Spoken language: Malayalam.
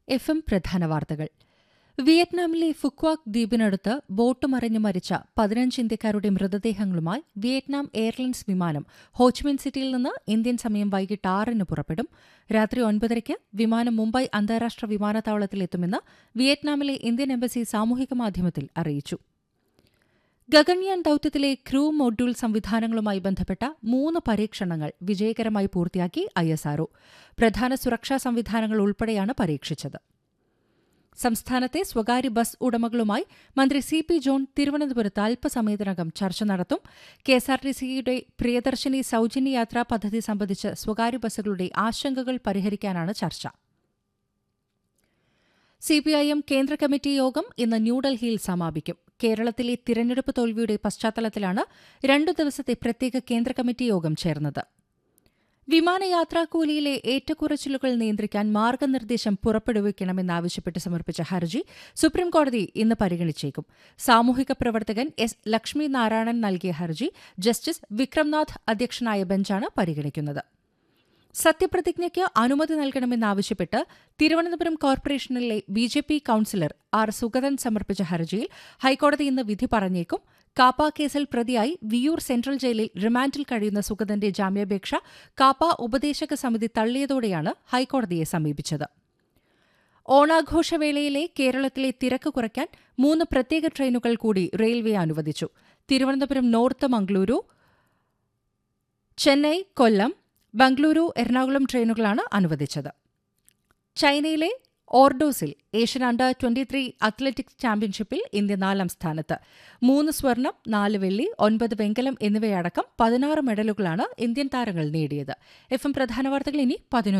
എഫ് എം പ്രധാന വാർത്തകൾ വിയറ്റ്നാമിലെ ഫുക്വാക് ദ്വീപിനടുത്ത് ബോട്ട് മറിഞ്ഞു മരിച്ച പതിനഞ്ച് ഇന്ത്യക്കാരുടെ മൃതദേഹങ്ങളുമായി വിയറ്റ്നാം എയർലൈൻസ് വിമാനം ഹോച്ച്മിൻ സിറ്റിയിൽ നിന്ന് ഇന്ത്യൻ സമയം വൈകിട്ട് ആറിന് പുറപ്പെടും രാത്രി ഒൻപതരയ്ക്ക് വിമാനം മുംബൈ അന്താരാഷ്ട്ര വിമാനത്താവളത്തിലെത്തുമെന്ന് വിയറ്റ്നാമിലെ ഇന്ത്യൻ എംബസി സാമൂഹിക മാധ്യമത്തിൽ അറിയിച്ചു ഗഗൻയാൻ ദൌത്യത്തിലെ ക്രൂ മൊഡ്യൂൾ സംവിധാനങ്ങളുമായി ബന്ധപ്പെട്ട മൂന്ന് പരീക്ഷണങ്ങൾ വിജയകരമായി പൂർത്തിയാക്കി ഐഎസ്ആർഒ പ്രധാന സുരക്ഷാ സംവിധാനങ്ങൾ ഉൾപ്പെടെയാണ് പരീക്ഷിച്ചത് സംസ്ഥാനത്തെ സ്വകാര്യ ബസ് ഉടമകളുമായി മന്ത്രി സി പി ജോൺ തിരുവനന്തപുരത്ത് അല്പസമയത്തിനകം ചർച്ച നടത്തും കെഎസ്ആർടിസിയുടെ പ്രിയദർശിനി സൌജന്യ യാത്രാ പദ്ധതി സംബന്ധിച്ച് സ്വകാര്യ ബസ്സുകളുടെ ആശങ്കകൾ പരിഹരിക്കാനാണ് ചർച്ച സിപിഐഎം കേന്ദ്ര കമ്മിറ്റി യോഗം ഇന്ന് ന്യൂഡൽഹിയിൽ സമാപിക്കും കേരളത്തിലെ തിരഞ്ഞെടുപ്പ് തോൽവിയുടെ പശ്ചാത്തലത്തിലാണ് രണ്ടു ദിവസത്തെ പ്രത്യേക കേന്ദ്ര കമ്മിറ്റി യോഗം ചേർന്നത് വിമാനയാത്രാക്കൂലിയിലെ ഏറ്റക്കുറച്ചിലുകൾ നിയന്ത്രിക്കാൻ മാർഗനിർദ്ദേശം പുറപ്പെടുവിക്കണമെന്നാവശ്യപ്പെട്ട് സമർപ്പിച്ച ഹർജി സുപ്രീംകോടതി ഇന്ന് പരിഗണിച്ചേക്കും സാമൂഹിക പ്രവർത്തകൻ എസ് ലക്ഷ്മി നാരായണൻ നൽകിയ ഹർജി ജസ്റ്റിസ് വിക്രംനാഥ് അധ്യക്ഷനായ ബെഞ്ചാണ് പരിഗണിക്കുന്നത് സത്യപ്രതിജ്ഞയ്ക്ക് അനുമതി നൽകണമെന്നാവശ്യപ്പെട്ട് തിരുവനന്തപുരം കോർപ്പറേഷനിലെ B J P councillor R Sugathan സമർപ്പിച്ച ഹർജിയിൽ ഹൈക്കോടതി ഇന്ന് വിധി പറഞ്ഞേക്കും കാപ്പ കേസിൽ പ്രതിയായി വിയൂർ സെൻട്രൽ ജയിലിൽ റിമാൻഡിൽ കഴിയുന്ന സുഗതന്റെ ജാമ്യാപേക്ഷ കാപ്പ ഉപദേശക സമിതി തള്ളിയതോടെയാണ് ഹൈക്കോടതിയെ സമീപിച്ചത് ഓണാഘോഷവേളയിലെ കേരളത്തിലെ തിരക്ക് കുറയ്ക്കാൻ മൂന്ന് പ്രത്യേക ട്രെയിനുകൾ കൂടി റെയിൽവേ അനുവദിച്ചു തിരുവനന്തപുരം നോർത്ത് മംഗളൂരു ചെന്നൈ കൊല്ലം ബംഗളൂരു എറണാകുളം ട്രെയിനുകളാണ് അനുവദിച്ചത് ചൈനയിലെ ഓർഡോസിൽ ഏഷ്യൻ അണ്ടർ ട്വന്റിത്രീ അത്ലറ്റിക്സ് ചാമ്പ്യൻഷിപ്പിൽ ഇന്ത്യ നാലാം സ്ഥാനത്ത് മൂന്ന് സ്വർണം നാല് വെള്ളി ഒൻപത് വെങ്കലം എന്നിവയടക്കം പതിനാറ് മെഡലുകളാണ് ഇന്ത്യൻ താരങ്ങൾ നേടിയത് എഫ് എം പ്രധാന വാർത്തകൾ ഇനി പതിനൊന്ന്